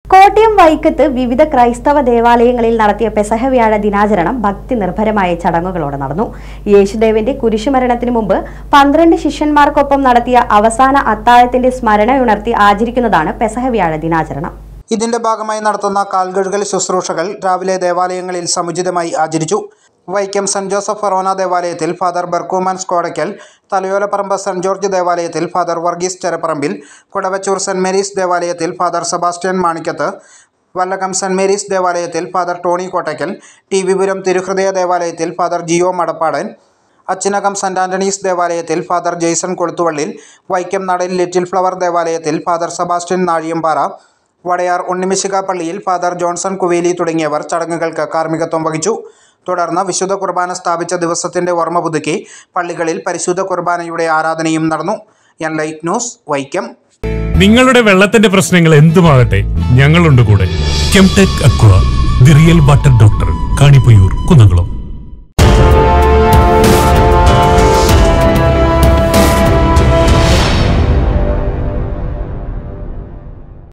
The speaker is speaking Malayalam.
കോട്ടയം വൈക്കത്ത് വിവിധ ക്രൈസ്തവ ദേവാലയങ്ങളിൽ നടത്തിയ പെസഹ വ്യാഴ ദിനാചരണം ഭക്തി നിർഭരമായ ചടങ്ങുകളോടെ നടന്നു യേശുദേവന്റെ കുരിശുമരണത്തിനു മുമ്പ് പന്ത്രണ്ട് ശിഷ്യന്മാർക്കൊപ്പം നടത്തിയ അവസാന അത്താഴത്തിന്റെ സ്മരണയുണർത്തി ആചരിക്കുന്നതാണ് പെസഹ വ്യാഴ ദിനാചരണം ഇതിന്റെ ഭാഗമായി നടത്തുന്ന കാൽകഴുകൽ ശുശ്രൂഷകൾ രാവിലെ ദേവാലയങ്ങളിൽ സമുചിതമായി ആചരിച്ചു വൈക്കം സെന്റ് ജോസഫ് ഫെറോന ദേവാലയത്തിൽ ഫാദർ ബർക്കൂമാൻ സ്കോടയ്ക്കൽ തലയോലപ്പറമ്പ് സെന്റ് ജോർജ് ദേവാലയത്തിൽ Father Varghese Cherapparambil Kudavechoor Saint Mary's ദേവാലയത്തിൽ Father Sebastian Manikkath Vallakom Saint Mary's ദേവാലയത്തിൽ Father Tony Kottakkal T Vipuram തിരുഹൃദയ ദേവാലയത്തിൽ Father Jio Madappadan Achinakam Saint Antony's ദേവാലയത്തിൽ ഫാദർ ജെയ്സൺ കൊളുത്തുവള്ളിൽ വൈക്കം നടയിൽ ലിറ്റിൽ ഫ്ലവർ ദേവാലയത്തിൽ ഫാദർ സെബാസ്റ്റ്യൻ നാഴിയമ്പാറ വടയാർ ഉണ്ണിമിശിക പള്ളിയിൽ ഫാദർ ജോൺസൺ കുവേലി തുടങ്ങിയവർ ചടങ്ങുകൾക്ക് കാർമ്മികത്വം വഹിച്ചു തുടർന്ന് വിശുദ്ധ കുർബാന സ്ഥാപിച്ച ദിവസത്തിന്റെ ഓർമ്മ പുതുക്കി പള്ളികളിൽ പരിശുദ്ധ കുർബാനയുടെ ആരാധനയും നടന്നു എൻ ലൈറ്റ് ന്യൂസ് വൈക്കം നിങ്ങളുടെ വെള്ളത്തിന്റെ പ്രശ്നങ്ങൾ എന്തുമാകട്ടെ ഞങ്ങളുണ്ട് കൂടെ Chemtech aqua the real water doctor Kanipayyur Kunnamkulam